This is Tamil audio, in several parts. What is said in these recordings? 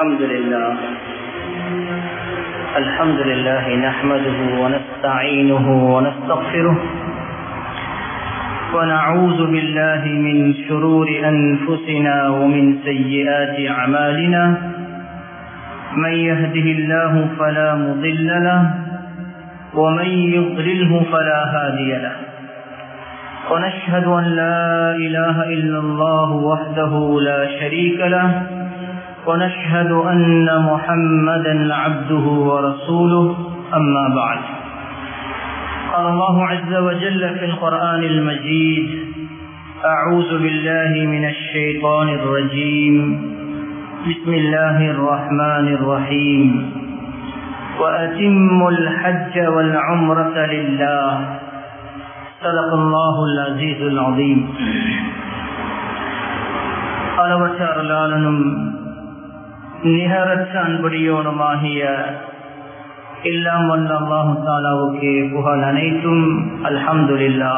الحمد لله الحمد لله نحمده ونستعينه ونستغفره ونعوذ بالله من شرور أنفسنا ومن سيئات أعمالنا من يهده الله فلا مضل له ومن يضلله فلا هادي له ونشهد أن لا إله إلا الله وحده لا شريك له ونشهد أن محمدا عبده ورسوله أما بعد قال الله عز وجل في القرآن المجيد أعوذ بالله من الشيطان الرجيم بسم الله الرحمن الرحيم وأتموا الحج والعمرة لله صدق الله العزيز العظيم அளவற்ற அருளாளனும் நிகரற்ற அன்படியோனுமாகிய எல்லாம் வல்ல அல்லாஹு தாலாவுக்கு புகழ் அனைத்தும் அல்ஹம்துலில்லா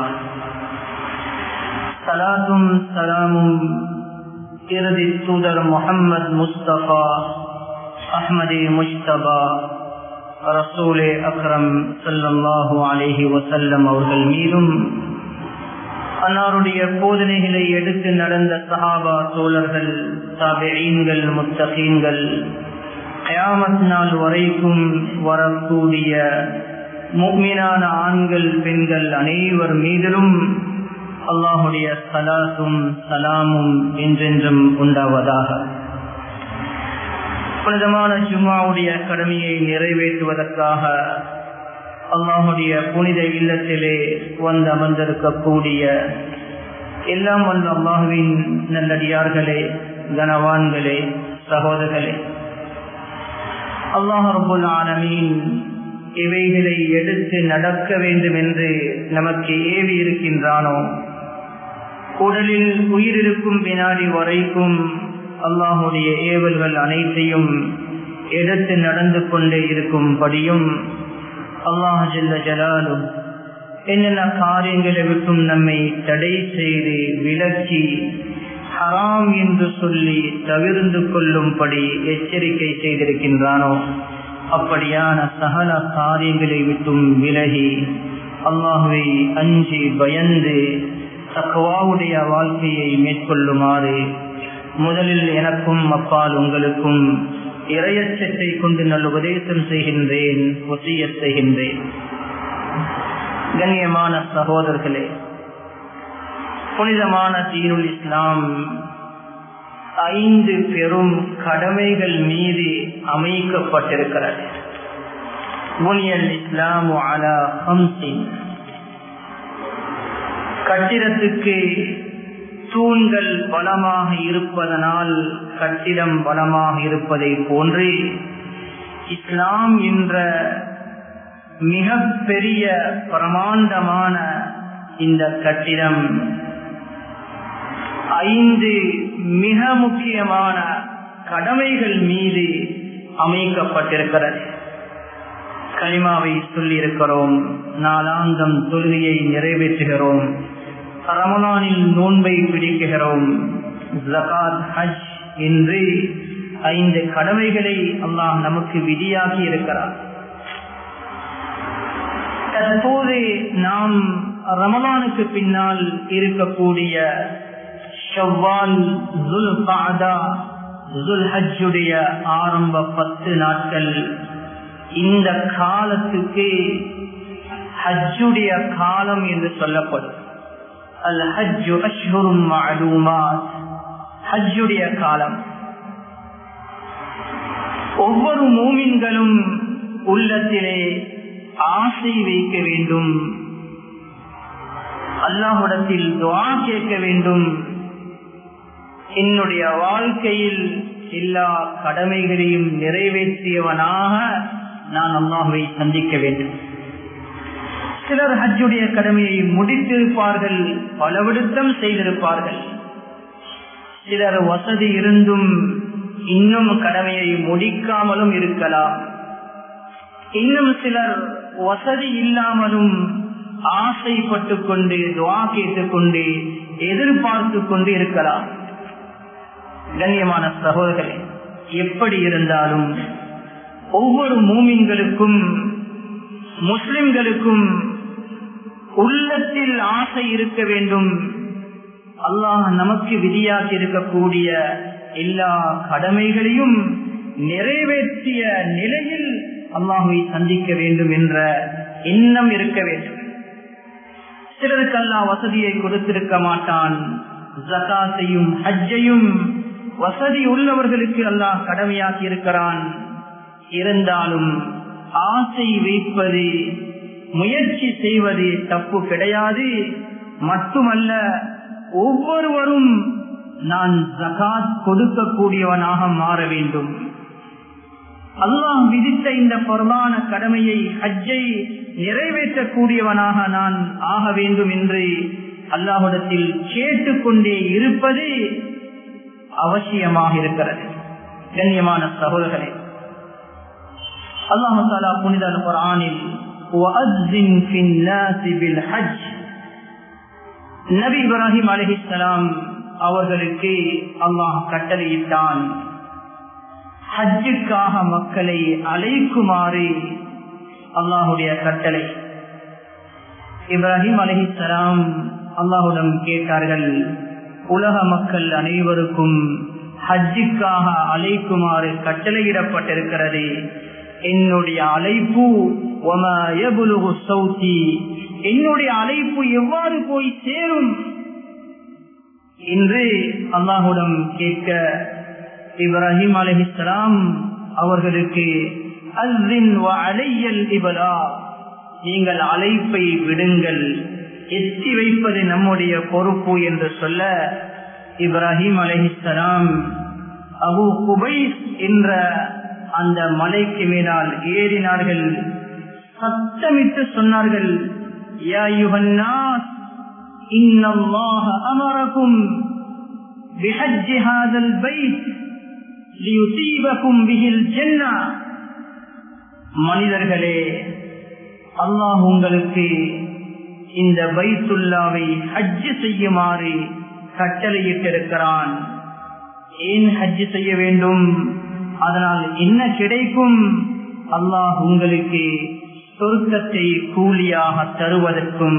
சலாத்தும் சலாமும் இறுதி தூதர் முகம்மது முஸ்தபா அஹ்மதி முஸ்தபா ரசூலே அக்ரம் சல்லாஹூ அலேஹி வசல்லம் அவர்கள் மீதும் அன்னாருடைய போதனைகளை எடுத்து நடந்த சஹாபா தோழர்கள் தாபெயீன்கள் முத்தகீன்கள் கயாமத் நாள் வரைக்கும் வரக்கூடிய முக்மீனான ஆண்கள் பெண்கள் அனைவர் மீதிலும் அல்லாஹுடைய சலாத்தும் சலாமும் என்றென்றும் உண்டாவதாக புனிதமான ஜும்மாவுடைய கடமையை நிறைவேற்றுவதற்காக அல்லாஹுடைய புனித இல்லத்திலே வந்து அமர்ந்திருக்கக்கூடிய எல்லாம் வந்த அல்லாஹுவின் நல்லடியார்களே கனவான்களே சகோதரர்களே அல்லாஹ் ரபுல் ஆலமீன் இவைகளை எடுத்து நடக்க வேண்டும் என்று நமக்கு ஏவி இருக்கின்றானோ உடலில் உயிர் இருக்கும் வினாடி வரைக்கும் அல்லாஹுடைய ஏவல்கள் அனைத்தையும் எடுத்து நடந்து கொண்டே இருக்கும்படியும் அல்லாஹ் ஜல்ல ஜலாலும் என்னென்ன காரியங்களை விட்டும் நம்மை தடை செய்து விலக்கி ஹராம் என்று சொல்லி தவிர்ந்து கொள்ளும்படி எச்சரிக்கை செய்திருக்கின்றானோ அப்படியான சகல காரியங்களை விட்டும் விலகி அல்லாஹுவை அஞ்சி பயந்து தக்குவாவுடைய வாழ்க்கையை மேற்கொள்ளுமாறு முதலில் எனக்கும் அப்பால் உங்களுக்கும் இரையச்சத்தை கொண்டு நல்ல உபதேசம் செய்கின்றேன் ஒசிய செய்கின்றேன் கண்ணியமான சகோதரர்களே புனிதமான தீனுல் இஸ்லாம் ஐந்து பெரும் கடமைகள் மீது அமைக்கப்பட்டிருக்கிறது புனியல் இஸ்லாம் அலா ஹம்சின் கட்டிடத்துக்கு தூண்கள் பலமாக இருப்பதனால் கட்டிடம் பலமாக இருப்பதை போன்று இஸ்லாம் என்ற மிக பெரிய பிரமாண்டமான இந்த கட்டிடம் ஐந்து மிக முக்கியமான கடமைகள் மீது அமைக்கப்பட்டிருக்கிறது கனிமாவை சொல்லியிருக்கிறோம் நாளாந்தம் தொழுகையை நிறைவேற்றுகிறோம் ரமலானில் நோன்பை பிடிக்குகிறோம் ஜகாத் ஹஜ் என்று ஐந்து கடமைகளை அல்லாஹ் நமக்கு விதியாகி இருக்கிறார் தற்போது நாம் ரமலானுக்கு பின்னால் இருக்கக்கூடிய ஷவ்வால் ஜுல் பாதா ஜுல் ஹஜ்ஜுடைய ஆரம்ப பத்து நாட்கள் இந்த காலத்துக்கு ஹஜ்ஜுடைய காலம் என்று சொல்லப்படும் அல் ஹஜ்ஜு அஷ்ஹுரும் மஅலூமாத் ஹஜ்ஜுடைய காலம் ஒவ்வொரு மூமின்களும் உள்ளத்திலே ஆசை வைக்க வேண்டும் அல்லாஹுடத்தில் துவா கேட்க வேண்டும் என்னுடைய வாழ்க்கையில் எல்லா கடமைகளையும் நிறைவேற்றியவனாக நான் அல்லாஹுவை சந்திக்க வேண்டும் சிலர் ஹஜ்ஜுடைய கடமையை முடித்திருப்பார்கள் பலவிடுத்தம் செய்திருப்பார்கள் சிலர் வசதி இருந்தும் இன்னும் கடமையை முடிக்காமலும் இருக்கலாம் இன்னும் சிலர் வசதி இல்லாமலும் ஆசைப்பட்டு கொண்டு துவா கேட்டுக் கொண்டு எதிர்பார்த்து கொண்டு இருக்கலாம் கண்ணியமான சகோதரர்களே எப்படி இருந்தாலும் ஒவ்வொரு மூமின்களுக்கும் முஸ்லிம்களுக்கும் உள்ளத்தில் ஆசை இருக்க வேண்டும் அல்லாஹ் நமக்கு விதியாக்கி இருக்கக்கூடிய எல்லா கடமைகளையும் நிறைவேற்றிய நிலையில் அல்லாஹுவை சந்திக்க வேண்டும் என்ற எண்ணம் இருக்க வேண்டும் சிலருக்கு அல்லாஹ் வசதியை கொடுத்திருக்க மாட்டான் ஜகாத்தையும் ஹஜ்ஜையும் வசதி உள்ளவர்களுக்கு அல்லாஹ் கடமையாக்கி இருக்கிறான் இருந்தாலும் ஆசை வைப்பது முயற்சி செய்வது தப்பு கிடையாது மட்டுமல்ல ஒவ்வொருவரும் நான் ஜகாத் கொடுக்கக்கூடியவனாக மாற வேண்டும் அல்லாஹ் விதித்த இந்த பொருளான கடமையை ஹஜ்ஜை நிறைவேற்றக்கூடியவனாக நான் ஆக வேண்டும் என்று அல்லாஹுடத்தில் கேட்டுக்கொண்டே இருப்பது அவசியமாக இருக்கிறது கண்ணியமான சகோதரர்களே அல்லாஹு தாலா புனித குரானில் நபி இப்ராஹிம் அலஹிஸ்லாம் அவர்களுக்கு அல்லாஹ் கட்டளையிட்டான் ஹஜ்ஜுக்காக மக்களை அழைக்குமாறு அல்லாஹுடைய கட்டளை இப்ராஹிம் அலஹிஸ்லாம் அல்லாஹுடன் கேட்டார்கள் உலக மக்கள் அனைவருக்கும் ஹஜ்ஜுக்காக அழைக்குமாறு கட்டளையிடப்பட்டிருக்கிறது என்னுடைய அழைப்பு சௌத்தி என்னுடைய அழைப்பு எவ்வாறு போய் சேரும் என்று அல்லாஹுடன் கேட்க இப்ராஹிம் அலஹிஸ்லாம் அவர்களுக்கு அலையல் இபலா நீங்கள் அழைப்பை விடுங்கள் எத்தி வைப்பது நம்முடைய பொறுப்பு என்று சொல்ல இப்ராஹிம் அலஹிஸ்லாம் அபு குபைஸ் என்ற அந்த மலைக்கு மேலால் ஏறினார்கள் சத்தமிட்டு சொன்னார்கள் யா யுஹன்னாஸ் இன்னல்லாஹ அமரக்கும் بحج هذا البيت ليصيبكم به الجنة மனிதர்களே அல்லாஹ் உங்களுக்கு இந்த பைத்துல்லாவை ஹஜ் செய்யுமாறு கட்டளையிட்டிருக்கிறான் ஏன் ஹஜ் செய்ய வேண்டும் அதனால் என்ன கிடைக்கும் அல்லாஹ் உங்களுக்கு சொர்க்கத்தை கூலியாக தருவதற்கும்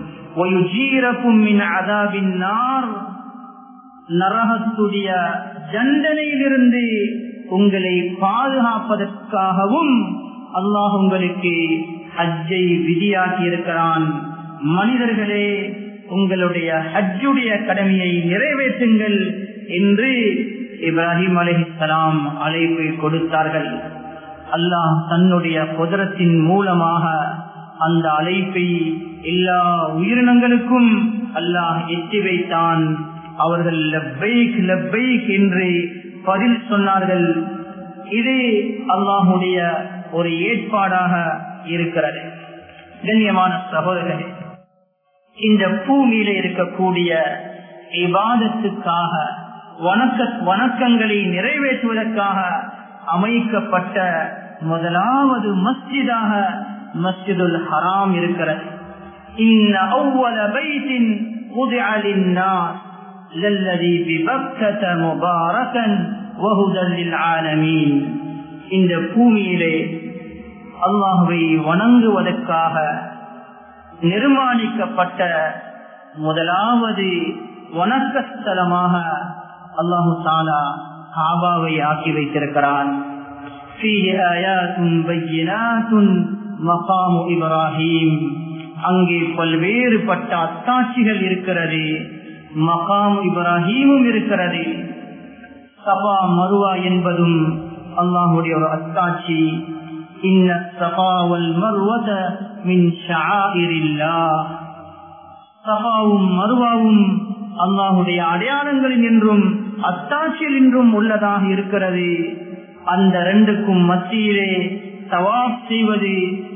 நரகத்துடைய தண்டனையிலிருந்து உங்களை பாதுகாப்பதற்காகவும் அல்லாஹ் உங்களுக்கு ஹஜ்ஜை விதியாக்கி இருக்கிறான் மனிதர்களே உங்களுடைய ஹஜ்ஜுடைய கடமையை நிறைவேற்றுங்கள் என்று இப்ராஹிம் அலிஹலாம் அழைப்பை கொடுத்தார்கள் அல்லாஹ் தன்னுடைய குதிரத்தின் மூலமாக அந்த அழைப்பை எல்லா உயிரினங்களுக்கும் அல்லாஹ் எட்டி வைத்தான் அவர்கள் லப்பைக் லப்பைக் என்று பதில் சொன்னார்கள் இது அல்லாஹுடைய ஒரு ஏற்பாடாக இருக்கிறது கண்ணியமான சகோதரர்களே இந்த பூமியில இருக்கக்கூடிய இவாதத்துக்காக வணக்க வணக்கங்களை நிறைவேற்றுவதற்காக அமைக்கப்பட்ட முதலாவது மஸ்ஜிதாக மஸ்ஜிதுல் ஹராம் இருக்கிறது இன்ன அவ்வள பைத்தின் وضع للناس للذي ببكة مباركا وهدى للعالمين இந்த பூமியிலே அல்லாஹுவை வணங்குவதற்காக நிர்மாணிக்கப்பட்ட முதலாவது வணக்கஸ்தலமாக அல்லாஹு தாலா காபாவை ஆக்கி வைத்திருக்கிறான் இப்ராஹிம் அங்கே பல்வேறுபட்ட அத்தாட்சிகள் இருக்கிறது மகாம் இப்ராஹீமும் இருக்கிறது சபா மருவா என்பதும் அல்லாஹுடைய ஒரு அத்தாட்சி இன்ன சபாவல் மருவத மின் ஷாயிரில்லா சபாவும் மருவாவும் அல்லாஹுடைய அடையாளங்களில் என்றும் அத்தாட்சியில் என்றும் உள்ளதாக இருக்கிறது அந்த ரெண்டுக்கும் மத்தியிலே தவாப் செய்வது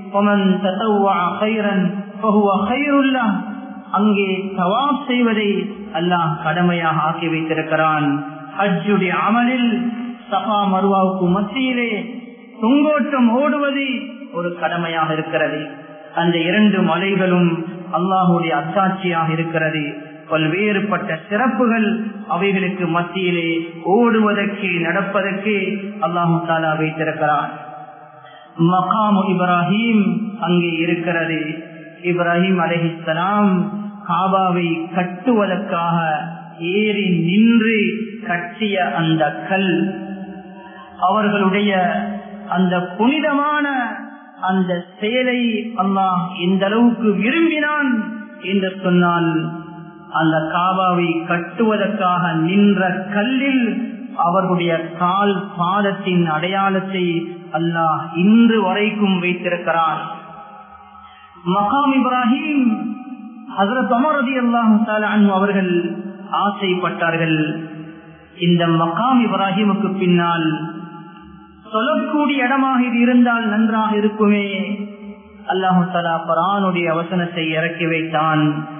அங்கே தவாப் செய்வதை அல்லாஹ் கடமையாக ஆக்கி வைத்திருக்கிறான் ஹஜ்ஜுடைய அமலில் சபா மருவாவுக்கு மத்தியிலே தொங்கோட்டம் ஓடுவது ஒரு கடமையாக இருக்கிறது அந்த இரண்டு மலைகளும் அல்லாஹுடைய அத்தாட்சியாக இருக்கிறது பல்வேறுபட்ட சிறப்புகள் அவைகளுக்கு மத்தியிலே ஓடுவதற்கு நடப்பதற்கு அல்லாஹு தாலா வைத்திருக்கிறான் மகாமு இப்ராஹிம் அங்கே இருக்கிறது இப்ராஹிம் அலஹிஸ்லாம் காபாவை கட்டுவதற்காக ஏறி நின்று கட்டிய அந்த கல் அவர்களுடைய அந்த புனிதமான அந்த செயலை அல்லாஹ் எந்த அளவுக்கு விரும்பினான் என்று சொன்னால் அந்த காபாவை கட்டுவதற்காக நின்ற கல்லில் அவர்களுடைய கால் பாதத்தின் அடையாளத்தை அல்லாஹ் இன்று வரைக்கும் வைத்திருக்கிறான் மகாம் இப்ராஹிம் ஹசரத் அமரதி அல்லாஹு அவர்கள் ஆசைப்பட்டார்கள் இந்த மகாம் இப்ராஹிமுக்கு பின்னால் சொல்லக்கூடிய இடமாக இது இருந்தால் நன்றாக இருக்குமே அல்லாஹு தலா பரானுடைய வசனத்தை இறக்கி வைத்தான்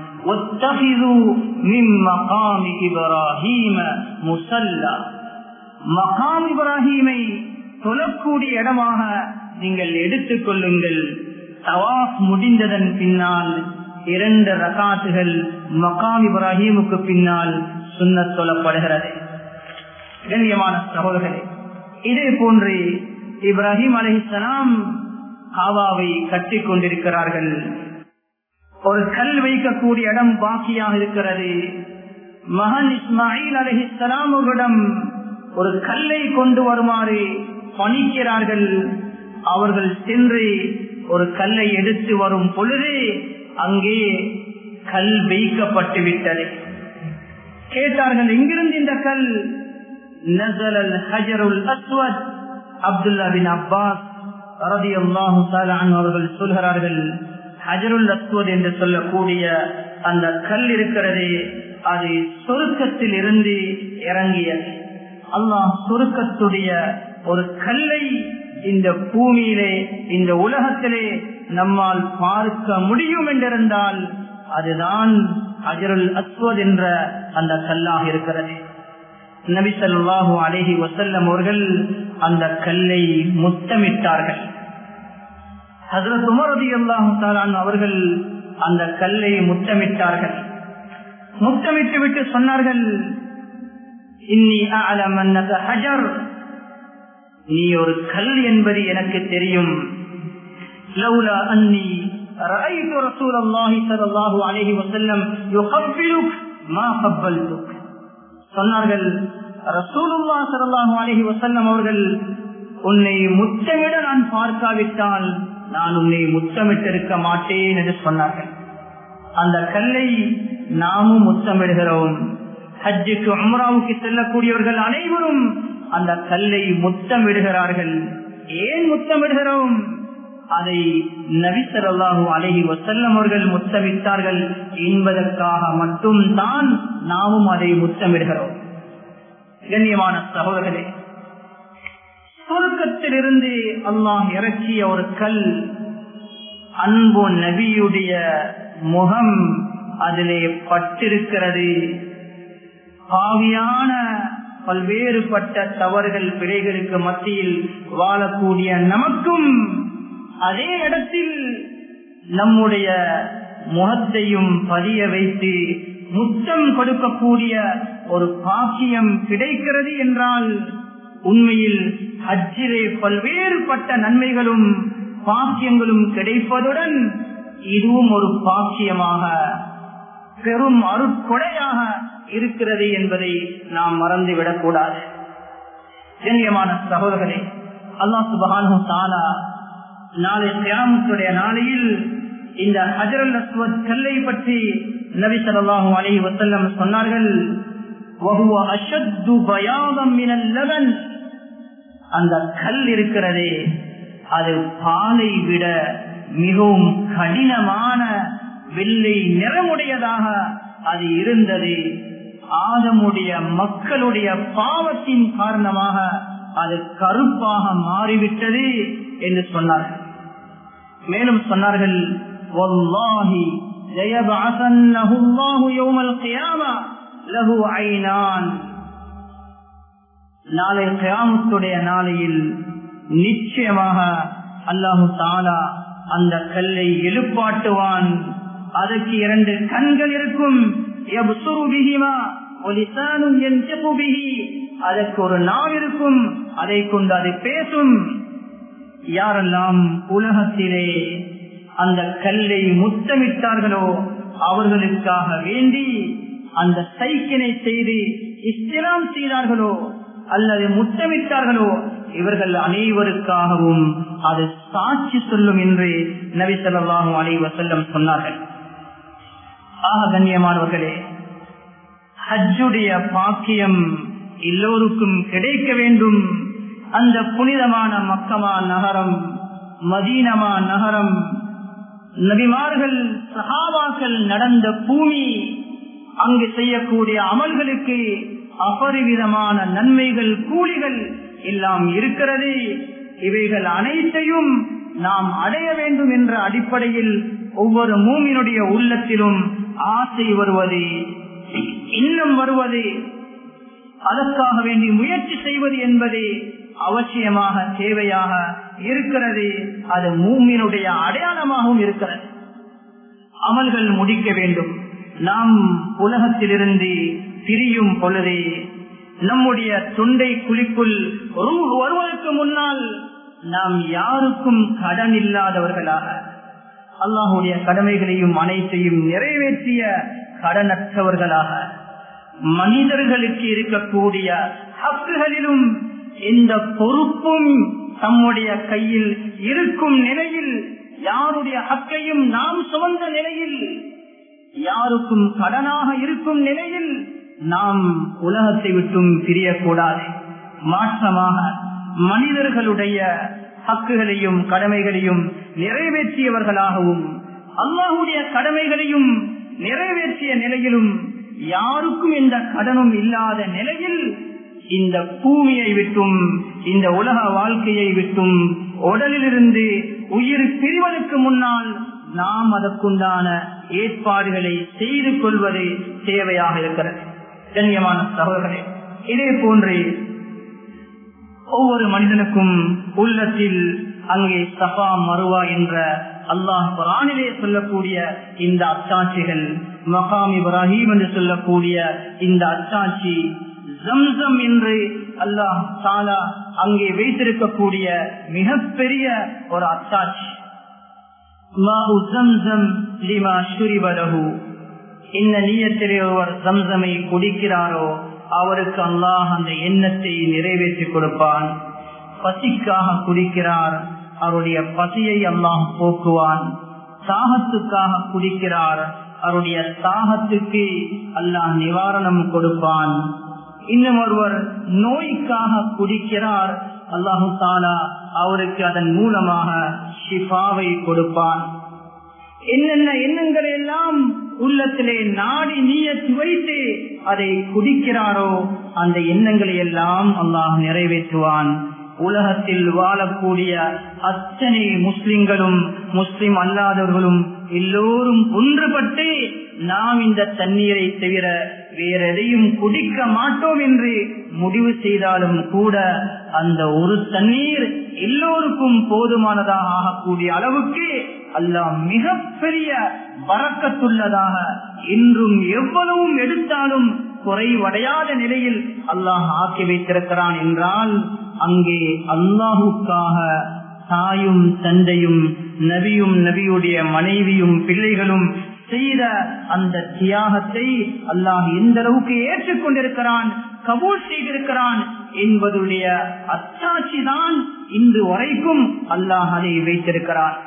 மகாம் இப்ராஹீமை சொல்லக்கூடிய இடமாக நீங்கள் எடுத்துக் கொள்ளுங்கள் தவாப் முடிந்ததன் பின்னால் இரண்டு ரகாத்துகள் மகாம் இப்ராஹீமுக்கு பின்னால் சுண்ண சொல்லப்படுகிறது கண்ணியமான சகோதரர்களே இதே போன்று இப்ராஹிம் அலிசலாம் காவாவை கட்டி கொண்டிருக்கிறார்கள் ஒரு கல் வைக்கக்கூடிய இடம் பாக்கியாக இருக்கிறது மகன் இஸ்மாயில் அலிஹிஸ்லாம் அவர்களிடம் ஒரு கல்லை கொண்டு வருமாறு பணிக்கிறார்கள் அவர்கள் சென்று ஒரு கல்லை எடுத்து வரும் பொழுது அங்கே கல் வைக்கப்பட்டு விட்டது கேட்டார்கள் எங்கிருந்து இந்த கல் நசல் ஹஜருல் அஸ்வத் அப்துல்லா பின் அப்பாஸ் ரதி அல்லாஹு அவர்கள் சொல்கிறார்கள் ஹஜருல் அஸ்வத் என்று சொல்லக்கூடிய அந்த கல் இருக்கிறது அது சொருக்கத்தில் இருந்து இறங்கியது அல்லாஹ் சொருக்கத்துடைய ஒரு கல்லை இந்த பூமியிலே இந்த உலகத்திலே நம்மால் பார்க்க முடியும் என்றிருந்தால் அதுதான் அஜருல் அஸ்வத் என்ற அந்த கல்லாக இருக்கிறது நபி சொல்லாஹு அலஹி வசல்லம் அவர்கள் அந்த கல்லை முத்தமிட்டார்கள் ஹசரத் உமரதி அல்லாஹு அவர்கள் அந்த கல்லை முத்தமிட்டார்கள் முத்தமிட்டு விட்டு சொன்னார்கள் இன்னி அலமன்னக ஹஜர் நீ ஒரு கல் என்பது எனக்கு தெரியும் லவுலா அன்னி رأيت رسول الله صلى الله عليه وسلم يقبلك ما قبلتك சொன்னார்கள் ரசூலுல்லா சல்லாஹு அலஹி வசல்லம் அவர்கள் உன்னை முத்தமிட நான் பார்க்காவிட்டால் நான் உன்னை முத்தமிட்டிருக்க மாட்டேன் என்று சொன்னார்கள் அந்த கல்லை நாமும் முத்தமிடுகிறோம் ஹஜ்ஜுக்கு அம்ராவுக்கு செல்லக்கூடியவர்கள் அனைவரும் அந்த கல்லை முத்தமிடுகிறார்கள் ஏன் முத்தமிடுகிறோம் அதை நபிசல்லாஹு அலஹி வசல்லம் அவர்கள் முத்தமிட்டார்கள் என்பதற்காக மட்டும் தான் நாமும் அதை முத்தமிடுகிறோம் கண்ணியமான சகோதரர்களே சுருக்கத்திலிருந்து அல்லாஹ் இறக்கிய ஒரு கல் அன்பு நபியுடைய முகம் அதிலே பட்டிருக்கிறது பாவியான பல்வேறுபட்ட தவறுகள் பிழைகளுக்கு மத்தியில் வாழக்கூடிய நமக்கும் அதே இடத்தில் நம்முடைய முகத்தையும் பதிய வைத்து முத்தம் கொடுக்கக்கூடிய ஒரு பாக்கியம் கிடைக்கிறது என்றால் உண்மையில் ஹஜ்ஜிலே பல்வேறுபட்ட நன்மைகளும் பாக்கியங்களும் கிடைப்பதுடன் இதுவும் ஒரு பாக்கியமாக பெரும் அருட்கொடையாக இருக்கிறது என்பதை நாம் மறந்துவிடக் கூடாது கண்ணியமான சகோதரர்களே அல்லா சுபகானு தாலா நாளை கிராமத்துடைய நாளையில் இந்த ஹஜரல் அஸ்வத் கல்லை பற்றி நபி சொல்லாஹு அலி வசல்லம் சொன்னார்கள் அந்த கல் இருக்கிறதே அது பாலை விட மிகவும் கடினமான வெள்ளை நிறமுடையதாக அது இருந்தது ஆதமுடைய மக்களுடைய பாவத்தின் காரணமாக அது கருப்பாக மாறிவிட்டது என்று சொன்னார்கள் மேலும் சொன்னார்கள் நாளை கிராமத்துடைய நாளையில் நிச்சயமாக அல்லாஹு தாலா அந்த கல்லை எழுப்பாட்டுவான் அதற்கு இரண்டு கண்கள் இருக்கும் يبصر بهما ولسان ينطق به அதற்கு ஒரு நாவ் இருக்கும் அதை கொண்டு அது பேசும் யாரெல்லாம் உலகத்திலே அந்த கல்லை முத்தமிட்டார்களோ அவர்களுக்காக வேண்டி அந்த சைக்கினை செய்து இஸ்திராம் செய்தார்களோ அல்லது முத்தமிட்டார்களோ இவர்கள் அனைவருக்காகவும் அது சாட்சி சொல்லும் என்று நபி சொல்லாஹும் அலை வசல்லம் சொன்னார்கள் ஆக கண்ணியமானவர்களே ஹஜ்ஜுடைய பாக்கியம் எல்லோருக்கும் கிடைக்க வேண்டும் அந்த புனிதமான மக்கமா நகரம் மதீனமா நகரம் நபிமார்கள் சகாபாக்கள் நடந்த பூமி அங்கு செய்யக்கூடிய அமல்களுக்கு அபரிவிதமான நன்மைகள் கூலிகள் எல்லாம் இருக்கிறது இவைகள் அனைத்தையும் நாம் அடைய வேண்டும் என்ற அடிப்படையில் ஒவ்வொரு மூமினுடைய உள்ளத்திலும் ஆசை வருவது இன்னும் வருவது அதற்காக வேண்டி முயற்சி செய்வது என்பது அவசியமாக தேவையாக இருக்கிறது அது மூமினுடைய அடையாளமாகவும் இருக்கிறது அமல்கள் முடிக்க வேண்டும் நாம் உலகத்திலிருந்து பிரியும் பொழுது நம்முடைய தொண்டை குழிக்குள் வருவதற்கு முன்னால் நாம் யாருக்கும் கடன் இல்லாதவர்களாக அல்லாஹுடைய கடமைகளையும் அனைத்தையும் நிறைவேற்றிய கடனற்றவர்களாக மனிதர்களுக்கு இருக்கக்கூடிய ஹக்குகளிலும் எந்த பொறுப்பும் தம்முடைய கையில் இருக்கும் நிலையில் யாருடைய ஹக்கையும் நாம் சுமந்த நிலையில் யாருக்கும் கடனாக இருக்கும் நிலையில் நாம் உலகத்தை விட்டும் பிரியக்கூடாது மாற்றமாக மனிதர்களுடைய ஹக்குகளையும் கடமைகளையும் நிறைவேற்றியவர்களாகவும் அல்லாஹுடைய கடமைகளையும் நிறைவேற்றிய நிலையிலும் யாருக்கும் எந்த கடனும் இல்லாத நிலையில் இந்த பூமியை விட்டும் இந்த உலக வாழ்க்கையை விட்டும் உடலிலிருந்து உயிர் பிரிவதற்கு முன்னால் நாம் அதற்குண்டான ஏற்பாடுகளை செய்து கொள்வது தேவையாக இருக்கிறது கண்ணியமான சகோதரர்களே இதே போன்று ஒவ்வொரு மனிதனுக்கும் உள்ளத்தில் அங்கே சபா மருவா என்ற அல்லாஹ் குரானிலே சொல்லக்கூடிய இந்த அச்சாட்சிகள் மகாம் இப்ராஹிம் என்று சொல்லக்கூடிய இந்த அச்சாட்சி ஜம்சம் என்று அல்லாஹ் சாலா அங்கே வைத்திருக்கக்கூடிய மிகப்பெரிய ஒரு அச்சாட்சி இந்த நீயத்திலே ஒருவர் சம்சமை குடிக்கிறாரோ அவருக்கு அல்லாஹ் அந்த எண்ணத்தை நிறைவேற்றி கொடுப்பான் பசிக்காக குடிக்கிறார் அவருடைய பசியை அல்லாஹ் போக்குவான் தாகத்துக்காக குடிக்கிறார் அவருடைய தாகத்துக்கு அல்லாஹ் நிவாரணம் கொடுப்பான் இன்னும் ஒருவர் நோய்க்காக குடிக்கிறார் அல்லாஹு தாலா அவருக்கு அதன் மூலமாக ஷிஃபாவை கொடுப்பான் என்னென்ன எண்ணங்களை எல்லாம் உள்ளத்திலே நாடி நீயத்து வைத்து அதை குடிக்கிறாரோ அந்த எண்ணங்களை எல்லாம் அல்லாஹ் நிறைவேற்றுவான் உலகத்தில் வாழக்கூடிய அத்தனை முஸ்லிம்களும் முஸ்லிம் அல்லாதவர்களும் எல்லோரும் ஒன்றுபட்டு நாம் இந்த தண்ணீரை தவிர வேற எதையும் குடிக்க மாட்டோம் என்று முடிவு செய்தாலும் கூட அந்த ஒரு தண்ணீர் எல்லோருக்கும் போதுமானதாக ஆகக்கூடிய அளவுக்கு அல்லாஹ் மிகப்பெரிய வரக்கத்துள்ளதாக இன்றும் எவ்வளவும் எடுத்தாலும் குறைவடையாத நிலையில் அல்லாஹ் ஆக்கி வைத்திருக்கிறான் என்றால் அங்கே அல்லாஹுக்காக தாயும் தந்தையும் நபியும் நபியுடைய மனைவியும் பிள்ளைகளும் செய்த அந்த தியாகத்தை அல்லாஹ் எந்த அளவுக்கு ஏற்றுக்கொண்டிருக்கிறான் கபூல் செய்திருக்கிறான் என்பதுடைய அச்சாட்சி தான் இன்று வரைக்கும் அல்லாஹ் அதை வைத்திருக்கிறான்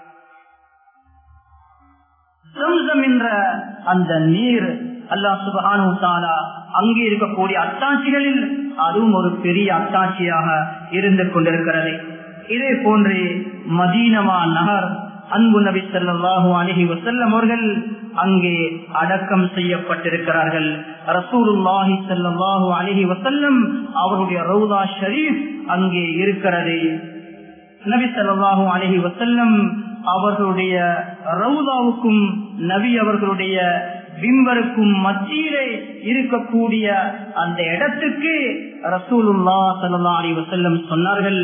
என்ற அந்த நீர் அல்லாஹ் சுபஹானு தாலா அங்கே இருக்கக்கூடிய அத்தாட்சிகளில் அதுவும் ஒரு பெரிய அத்தாட்சியாக இருந்து கொண்டிருக்கிறது இதே போன்று மதீனமா நகர் அன்பு நபி சொல்லாஹு அலஹி வசல்லம் அவர்கள் அங்கே அடக்கம் செய்யப்பட்டிருக்கிறார்கள் ரசூலுல்லாஹி சல்லாஹூ அலஹி வசல்லம் அவருடைய ரவுதா ஷரீப் அங்கே இருக்கிறது நபி சொல்லாஹு அலஹி வசல்லம் அவர்களுடைய ரவுதாவுக்கும் நபி அவர்களுடைய பிம்பருக்கும் மத்தியிலே இருக்கக்கூடிய அந்த இடத்துக்கு ரசூலுல்லா சல்லா அலி வசல்லம் சொன்னார்கள்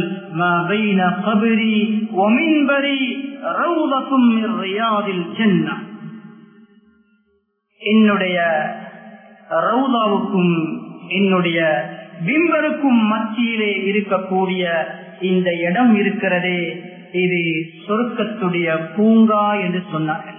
என்னுடைய ரவுதாவுக்கும் என்னுடைய பிம்பருக்கும் மத்தியிலே இருக்கக்கூடிய இந்த இடம் இருக்கிறதே இது சொர்க்கத்துடைய பூங்கா என்று சொன்னார்கள்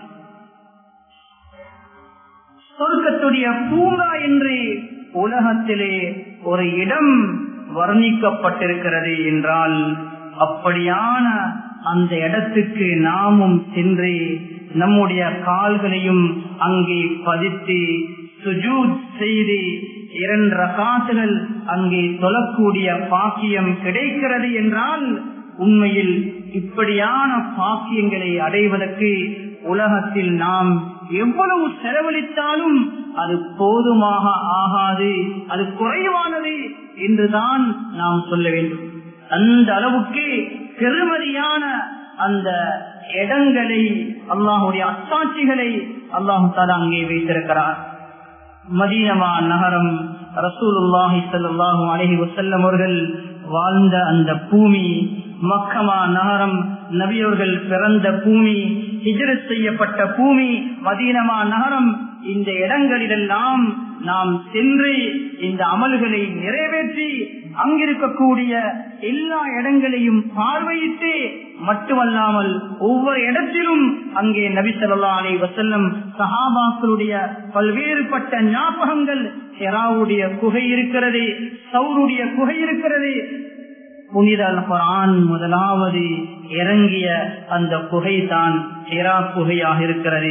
சொர்க்கத்துடைய பூங்கா என்று உலகத்திலே ஒரு இடம் வர்ணிக்கப்பட்டிருக்கிறது என்றால் அப்படியான அந்த இடத்துக்கு நாமும் சென்று நம்முடைய கால்களையும் அங்கே பதித்து சுஜூத் செய்து இரண்டு ரகாத்துகள் அங்கே தொழக்கூடிய பாக்கியம் கிடைக்கிறது என்றால் உண்மையில் இப்படியான பாக்கியங்களை அடைவதற்கு உலகத்தில் நாம் எவ்வளவு செலவழித்தாலும் அது போதுமாக ஆகாது அது குறைவானது என்றுதான் நாம் சொல்ல வேண்டும் அந்த அளவுக்கு பெருமதியான அந்த இடங்களை அல்லாஹுடைய அத்தாட்சிகளை அல்லாஹு தாலா அங்கே வைத்திருக்கிறார் மதீனமா நகரம் ரசூலுல்லாஹி சல்லாஹூ அலஹி வசல்லம் அவர்கள் வாழ்ந்த அந்த பூமி மக்கமா நகரம் நபியவர்கள் பிறந்த பூமி ஹிஜரத் செய்யப்பட்ட பூமி மதீனமா நகரம் இந்த இடங்களிலெல்லாம் நாம் சென்று இந்த அமல்களை நிறைவேற்றி அங்கிருக்கக்கூடிய எல்லா இடங்களையும் பார்வையிட்டு மட்டுமல்லாமல் ஒவ்வொரு இடத்திலும் அங்கே நபி சொல்லா அலை வசல்லம் சஹாபாக்களுடைய பல்வேறுபட்ட ஞாபகங்கள் ஹெராவுடைய குகை இருக்கிறது சௌருடைய குகை இருக்கிறது புனித குரான் முதலாவது இறங்கிய அந்த குகை தான் ஹெரா குகையாக இருக்கிறது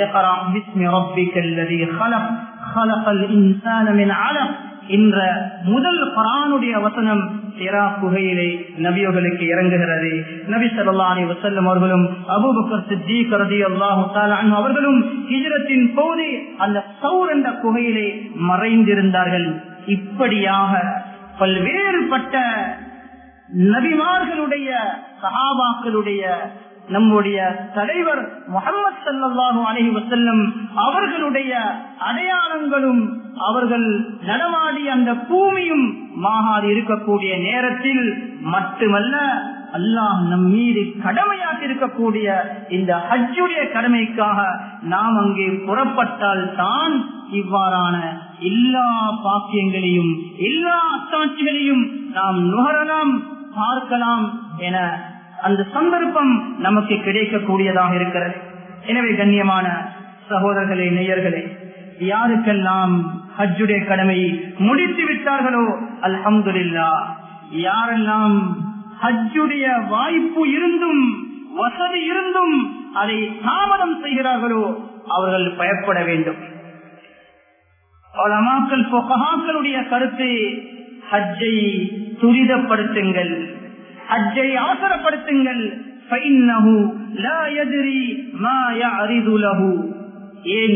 என்ற முதல் குரானுடைய வசனம் ஹெரா குகையிலே நபியோர்களுக்கு இறங்குகிறது நபி சல்லாஹி வசல்லம் அவர்களும் அபுபக்கர் சித்திக் ரதி அல்லாஹு அவர்களும் ஹிஜரத்தின் போது அந்த சௌர் என்ற குகையிலே மறைந்திருந்தார்கள் இப்படியாக பல்வேறுபட்ட நபிமார்களுடைய சகாபாக்களுடைய நம்முடைய தலைவர் முகமது சல்லாஹூ அலஹி வசல்லம் அவர்களுடைய அடையாளங்களும் அவர்கள் நடமாடிய அந்த பூமியும் மாகாது இருக்கக்கூடிய நேரத்தில் மட்டுமல்ல அல்லாஹ் நம் மீது கடமையாக இருக்கக்கூடிய இந்த ஹஜ்ஜுடைய கடமைக்காக நாம் அங்கே புறப்பட்டால் தான் இவ்வாறான எல்லா பாக்கியங்களையும் எல்லா அத்தாட்சிகளையும் நாம் நுகரலாம் பார்க்கலாம் என அந்த சந்தர்ப்பம் நமக்கு கிடைக்கக்கூடியதாக இருக்கிறது எனவே கண்ணியமான சகோதரர்களே நேயர்களே யாருக்கெல்லாம் ஹஜ்ஜுடைய கடமை முடித்து விட்டார்களோ அல்ஹம்துல்லா யாரெல்லாம் ஹஜ்ஜுடைய வாய்ப்பு இருந்தும் வசதி இருந்தும் அதை தாமதம் செய்கிறார்களோ அவர்கள் பயப்பட வேண்டும் பலமாக்கள் பொகமாக்களுடைய கருத்து ஹஜ்ஜை துரிதப்படுத்துங்கள் ஹஜ்ஜை அவசரப்படுத்துங்கள் ஏன்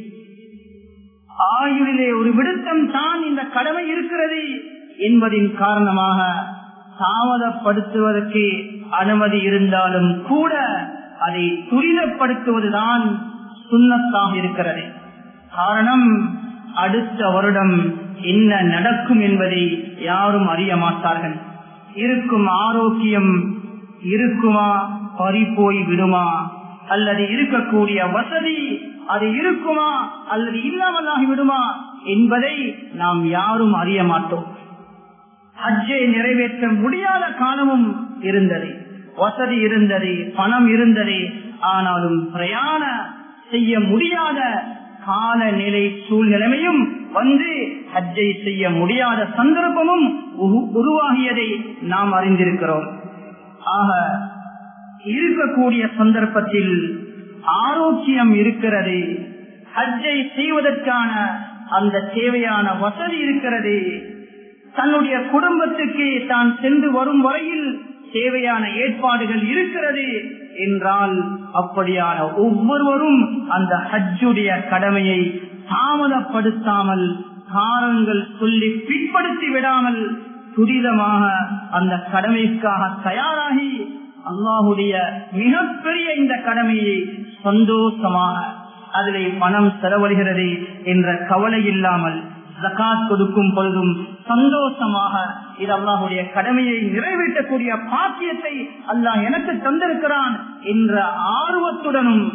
ஆயுளிலே ஒரு விடுத்தம் தான் இந்த கடமை இருக்கிறது என்பதின் காரணமாக தாமதப்படுத்துவதற்கு அனுமதி இருந்தாலும் கூட அதை துரிதப்படுத்துவதுதான் சுண்ணத்தாக இருக்கிறது காரணம் அடுத்த வருடம் என்ன நடக்கும் என்பதை யாரும் அறிய மாட்டார்கள் இருக்கும் ஆரோக்கியம் இருக்குமா பறிப்போய் விடுமா அல்லது இருக்கக்கூடிய வசதி அது இருக்குமா அல்லது இல்லாமலாகி விடுமா என்பதை நாம் யாரும் அறிய மாட்டோம் ஹஜ்ஜை நிறைவேற்ற முடியாத காலமும் இருந்தது வசதி இருந்தது பணம் இருந்தது ஆனாலும் பிரயாண செய்ய முடியாத காலநிலை சூழ்நிலைமையும் வந்து ஹஜ்ஜை செய்ய முடியாத சந்தர்ப்பமும் உருவாகியதை நாம் அறிந்திருக்கிறோம் ஆக இருக்கக்கூடிய சந்தர்ப்பத்தில் ஆரோக்கியம் இருக்கிறது ஹஜ்ஜை செய்வதற்கான அந்த தேவையான வசதி இருக்கிறது தன்னுடைய குடும்பத்துக்கு தான் சென்று வரும் வரையில் தேவையான ஏற்பாடுகள் இருக்கிறது என்றால் அப்படியான ஒவ்வொருவரும் அந்த ஹஜ்ஜுடைய கடமையை தாமதப்படுத்தாமல் காரணங்கள் சொல்லி பிற்படுத்தி விடாமல் துரிதமாக அந்த கடமைக்காக தயாராகி அல்லாஹுடைய மிகப்பெரிய இந்த கடமையை சந்தோஷமாக அதிலே பணம் செலவழிகிறது என்ற கவலை இல்லாமல் ஜகாத் கொடுக்கும் பொழுதும் சந்தோஷமாக இது அல்லாஹுடைய கடமையை நிறைவேற்றக்கூடிய பாக்கியத்தை அல்லாஹ் எனக்கு தந்திருக்கிறான் என்ற ஆர்வத்துடனும்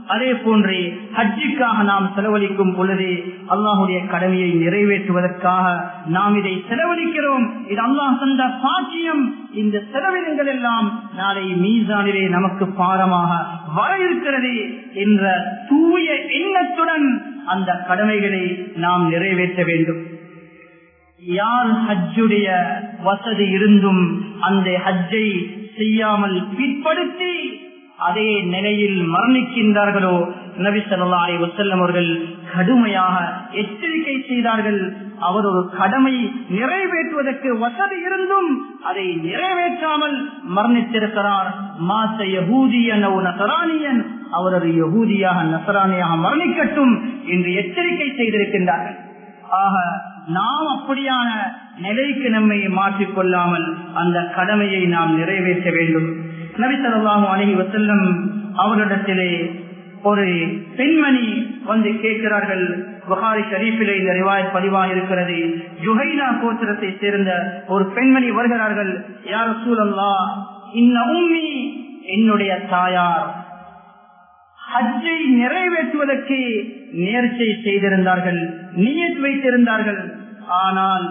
அதே போன்றே ஹஜ்ஜிக்காக நாம் செலவழிக்கும் பொழுது அல்லாஹுடைய கடமையை நிறைவேற்றுவதற்காக நாம் இதை செலவழிக்கிறோம் இது அல்லாஹ் தந்த சாட்சியம் இந்த செலவினங்கள் எல்லாம் நாளை மீசானிலே நமக்கு பாரமாக வர இருக்கிறது என்ற தூய எண்ணத்துடன் அந்த கடமைகளை நாம் நிறைவேற்ற வேண்டும் யார் ஹஜ்ஜுடைய வசதி இருந்தும் அந்த ஹஜ்ஜை செய்யாமல் பிற்படுத்தி அதே நிலையில் மரணிக்கின்றார்களோ நபி சொல்லா அலி வசல்லம் அவர்கள் கடுமையாக எச்சரிக்கை செய்தார்கள் அவர் ஒரு கடமை நிறைவேற்றுவதற்கு வசதி இருந்தும் அதை நிறைவேற்றாமல் மரணித்திருக்கிறார் மாச யகூதியன் நசரானியன் அவர் ஒரு யகூதியாக நசரானியாக மரணிக்கட்டும் என்று எச்சரிக்கை செய்திருக்கின்றார்கள் ஆக நாம் அப்படியான நிலைக்கு நம்மை மாற்றிக்கொள்ளாமல் அந்த கடமையை நாம் நிறைவேற்ற வேண்டும் நபித்தலாகும் அணுகி வசல்லம் அவரிடத்திலே ஒரு பெண்மணி வந்து கேட்கிறார்கள் புகாரி ஷரீஃபிலே இந்த ரிவாயத் பதிவாக இருக்கிறது ஜுஹைனா கோத்திரத்தை சேர்ந்த ஒரு பெண்மணி வருகிறார்கள் யார் சூழல்லா இந்த உம்மி என்னுடைய தாயார் ஹஜ்ஜை நிறைவேற்றுவதற்கு நேர்ச்சை செய்திருந்தார்கள் நீயத் வைத்திருந்தார்கள் ஆனால்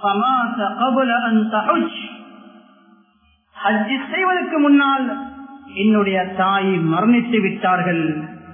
ஹஜ்ஜி செய்வதற்கு முன்னால் என்னுடைய தாய் மரணித்து விட்டார்கள்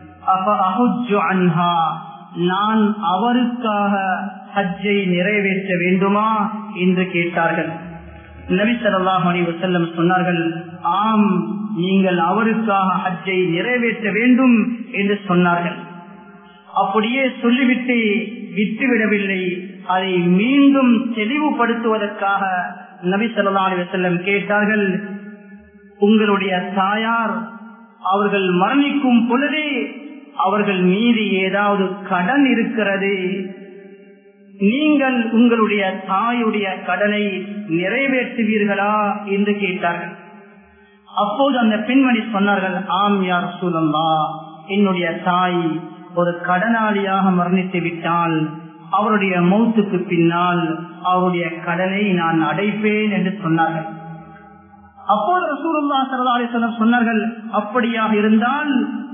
நான் அவருக்காக ஹஜ்ஜை நிறைவேற்ற வேண்டுமா என்று கேட்டார்கள் நபி சல்லாஹ் அலி வசல்லம் சொன்னார்கள் ஆம் நீங்கள் அவருக்காக ஹஜ்ஜை நிறைவேற்ற வேண்டும் என்று சொன்னார்கள் அப்படியே சொல்லிவிட்டு விட்டுவிடவில்லை அதை மீண்டும் தெளிவுபடுத்துவதற்காக நபி சொல்லா அலி வசல்லம் கேட்டார்கள் உங்களுடைய தாயார் அவர்கள் மரணிக்கும் பொழுதே அவர்கள் மீது ஏதாவது கடன் இருக்கிறது நீங்கள் உங்களுடைய தாயுடைய கடனை நிறைவேற்றுவீர்களா என்று கேட்டார்கள் அப்போது அந்த பெண்மணி சொன்னார்கள் ஆம் யார் சூழல்லா என்னுடைய தாய் ஒரு கடனாளியாக மரணித்து விட்டால் அவருடைய மௌத்துக்கு பின்னால் அவருடைய கடனை நான் அடைப்பேன் என்று சொன்னார்கள் அப்போது ரசூலுல்லா சல்லா அலிஸ்லாம் சொன்னார்கள் அப்படியாக இருந்தால்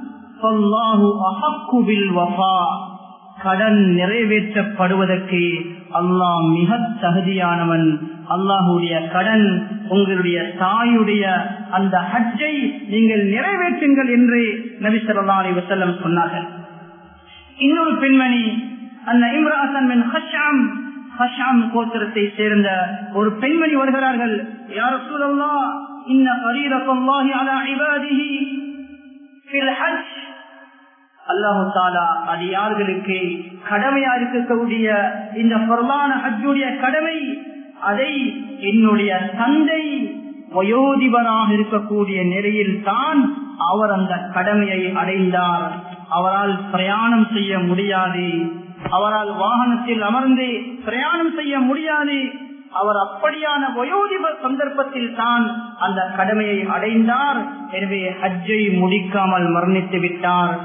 கடன் நிறைவேற்றப்படுவதற்கு அல்லாஹ் மிக தகுதியானவன் அல்லாஹுடைய கடன் உங்களுடைய தாயுடைய அந்த ஹஜ்ஜை நீங்கள் நிறைவேற்றுங்கள் என்று நபி சொல்லா அலி வசல்லம் சொன்னார்கள் இன்னொரு பெண்மணி அந்த இம்ராசன் ஹஷாம் ஹஷாம் கோத்திரத்தை சேர்ந்த ஒரு பெண்மணி வருகிறார்கள் யார் சூழல்லா இன்ன பரீரல்லாஹி அலா இபாதிஹி ஃபில் ஹஜ் அல்லாஹு தாலா அடியார்களுக்கு கடமையா இருக்கக்கூடிய இந்த பொருளான ஹஜ்ஜுடைய கடமை அதை என்னுடைய தந்தை வயோதிபராக இருக்கக்கூடிய நிலையில் தான் அவர் அந்த கடமையை அடைந்தார் அவரால் பிரயாணம் செய்ய முடியாது அவரால் வாகனத்தில் அமர்ந்து பிரயாணம் செய்ய முடியாது அவர் அப்படியான வயோதிப சந்தர்ப்பத்தில் தான் அந்த கடமையை அடைந்தார் எனவே ஹஜ்ஜை முடிக்காமல் மரணித்து விட்டார்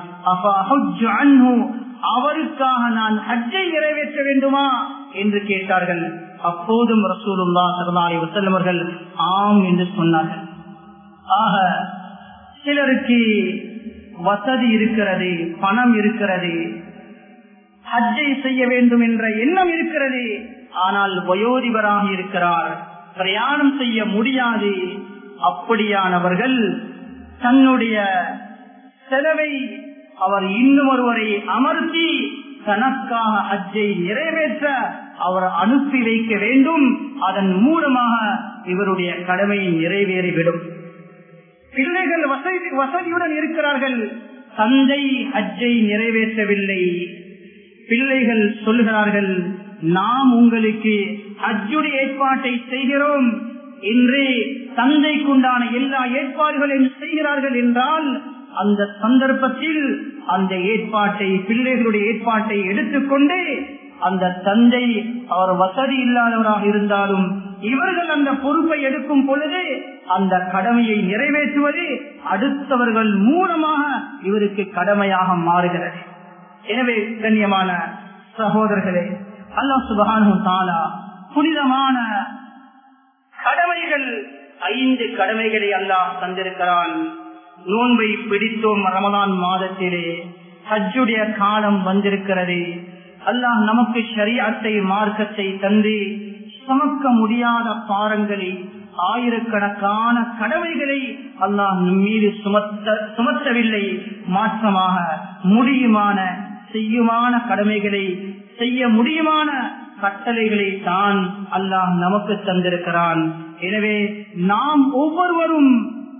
அவருக்காக நான் ஹஜ்ஜை நிறைவேற்ற வேண்டுமா என்று கேட்டார்கள் அப்போதும் ரசூலுல்லா சரதாரி வசல்லவர்கள் ஆம் என்று சொன்னார்கள் ஆக சிலருக்கு வசதி இருக்கிறது பணம் இருக்கிறது ஹஜ்ஜை செய்ய வேண்டும் என்ற எண்ணம் இருக்கிறது ஆனால் வயோதிபராக இருக்கிறார் பிரயாணம் செய்ய முடியாது அப்படியானவர்கள் தன்னுடைய செலவை அவர் இன்னும் ஒருவரை அமர்த்தி தனக்காக ஹஜ்ஜை நிறைவேற்ற அவர் அனுப்பி வைக்க வேண்டும் அதன் மூலமாக இவருடைய கடமை நிறைவேறிவிடும் பிள்ளைகள் வசதி வசதியுடன் இருக்கிறார்கள் தந்தை ஹஜ்ஜை நிறைவேற்றவில்லை பிள்ளைகள் சொல்கிறார்கள் நாம் உங்களுக்கு ஹஜ்ஜுடைய ஏற்பாட்டை செய்கிறோம் என்று தந்தைக்குண்டான எல்லா ஏற்பாடுகளையும் செய்கிறார்கள் என்றால் அந்த சந்தர்ப்பத்தில் அந்த ஏற்பாட்டை பிள்ளைகளுடைய ஏற்பாட்டை எடுத்துக்கொண்டு அந்த தந்தை அவர் வசதி இல்லாதவராக இருந்தாலும் இவர்கள் அந்த பொறுப்பை எடுக்கும் பொழுது அந்த கடமையை நிறைவேற்றுவது அடுத்தவர்கள் மூலமாக இவருக்கு கடமையாக மாறுகிறது எனவே கண்ணியமான சகோதரர்களே அல்லாஹ் சுபகானு தாலா புனிதமான கடமைகள் ஐந்து கடமைகளை அல்லாஹ் தந்திருக்கிறான் நோன்பை பிடித்தோம் ரமதான் மாதத்திலே ஹஜ்ஜுடைய காலம் வந்திருக்கிறது அல்லாஹ் நமக்கு ஷரியாத்தை மார்க்கத்தை தந்து சுமக்க முடியாத பாரங்களை ஆயிரக்கணக்கான கடமைகளை அல்லாஹ் நம் மீது சுமத்த சுமத்தவில்லை மாற்றமாக முடியுமான செய்யுமான கடமைகளை செய்ய முடியுமான கட்டளைகளை தான் அல்லாஹ் நமக்கு தந்திருக்கிறான் எனவே நாம் ஒவ்வொருவரும்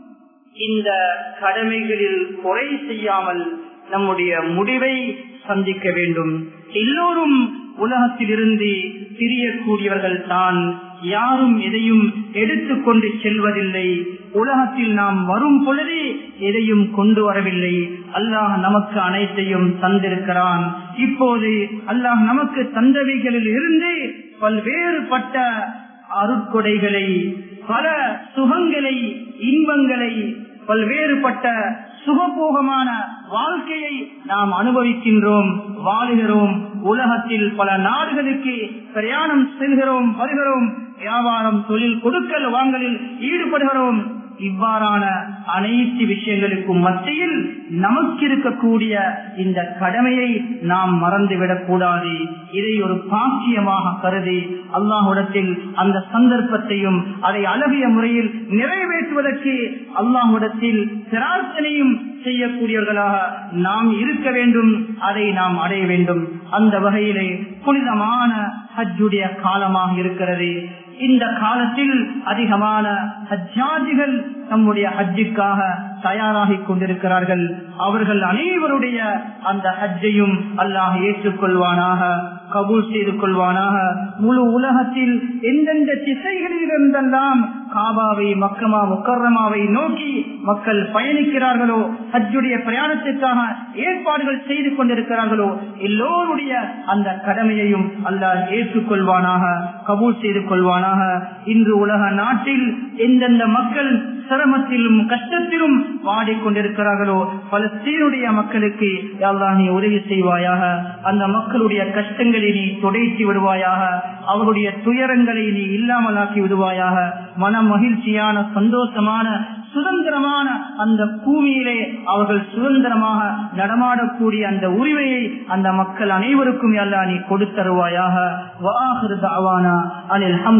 இந்த கடமைகளில் குறை செய்யாமல் நம்முடைய முடிவை சந்திக்க வேண்டும் எல்லோரும் உலகத்திலிருந்து பிரியக்கூடியவர்கள் தான் யாரும் எதையும் எடுத்துக்கொண்டு செல்வதில்லை உலகத்தில் நாம் வரும் பொழுது எதையும் கொண்டு வரவில்லை அல்லாஹ் நமக்கு அனைத்தையும் தந்திருக்கிறான் இப்போது அல்லாஹ் நமக்கு தந்தவைகளில் இருந்து பல்வேறுபட்ட அருட்கொடைகளை பல சுகங்களை இன்பங்களை பல்வேறுபட்ட சுகபோகமான வாழ்க்கையை நாம் அனுபவிக்கின்றோம் வாழுகிறோம் உலகத்தில் பல நாடுகளுக்கு பிரயாணம் செல்கிறோம் வருகிறோம் வியாபாரம் தொழில் கொடுக்கல் வாங்கலில் ஈடுபடுகிறோம் இவ்வாறான அனைத்து விஷயங்களுக்கும் மத்தியில் நமக்கு இருக்கக்கூடிய இந்த கடமையை நாம் மறந்துவிடக் கூடாது இதை ஒரு பாக்கியமாக கருதி அல்லாஹுடத்தில் அந்த சந்தர்ப்பத்தையும் அதை அழகிய முறையில் நிறைவேற்றுவதற்கு அல்லாஹுடத்தில் பிரார்த்தனையும் செய்யக்கூடியவர்களாக நாம் இருக்க வேண்டும் அதை நாம் அடைய வேண்டும் அந்த வகையிலே புனிதமான ஹஜ்ஜுடைய காலமாக இருக்கிறது இந்த காலத்தில் அதிகமான ஹஜ்ஜாஜிகள் நம்முடைய ஹஜ்ஜுக்காக தயாராகி கொண்டிருக்கிறார்கள் அவர்கள் அனைவருடைய அந்த ஹஜ்ஜையும் அல்லாஹ் ஏற்றுக்கொள்வானாக கபூல் செய்து கொள்வானாக முழு உலகத்தில் எந்தெந்த திசைகளில் இருந்தெல்லாம் காபாவை மக்கமா முக்கரமாவை நோக்கி மக்கள் பயணிக்கிறார்களோ ஹஜ்ஜுடைய பிரயாணத்திற்காக ஏற்பாடுகள் செய்து கொண்டிருக்கிறார்களோ எல்லோருடைய அந்த கடமையையும் அல்லாஹ் ஏற்றுக்கொள்வானாக கபூல் செய்து கொள்வானாக இன்று உலக நாட்டில் எந்தெந்த மக்கள் சிரமத்திலும் கஷ்டத்திலும் வாடிக்கொண்டிருக்கிறார்களோ பலஸ்தீனுடைய மக்களுக்கு அல்லாஹ் நீ உதவி செய்வாயாக அந்த மக்களுடைய கஷ்டங்களை நீ துடைத்து விடுவாயாக அவருடைய துயரங்களை நீ இல்லாமலாக்கி விடுவாயாக மன மகிழ்ச்சியான சந்தோஷமான சுதந்திரமான அந்த பூமியிலே அவர்கள் சுதந்திரமாக நடமாடக்கூடிய அந்த உரிமையை அந்த மக்கள் அனைவருக்கும் அல்லா நீ கொடுத்தருவாயாக வாஹிரு தாவானா அனில்